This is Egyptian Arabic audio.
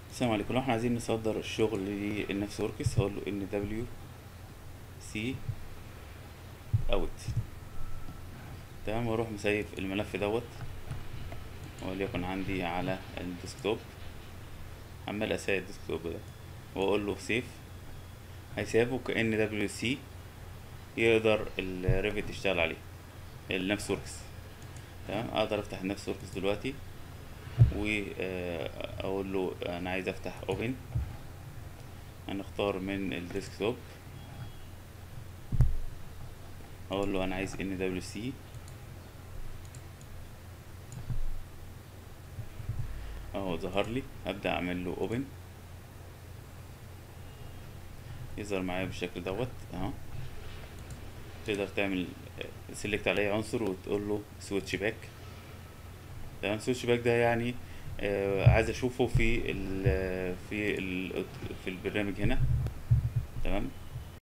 السلام عليكم لو احنا عايزين نصدر الشغل للنفس وركس هقول له ان دبليو سي اوت تمام واروح مسيف الملف دوت وليكن عندي على الديسكتوب عمال اسيب الديسكتوب ده واقول له سيف هيسيبه كان دبليو سي يقدر الريفت يشتغل عليه النفس وركس تمام اقدر افتح النفس وركس دلوقتي واقول له انا عايز افتح اوبن هنختار من الديسكتوب اقول له انا عايز ان دبليو سي اهو ظهر لي هبدا اعمل له اوبن يظهر معايا بالشكل دوت اهو تقدر تعمل سيلكت على اي عنصر وتقول له سويتش باك تمام سويتش باك ده يعني آه عايز اشوفه في ال في ال في البرنامج هنا تمام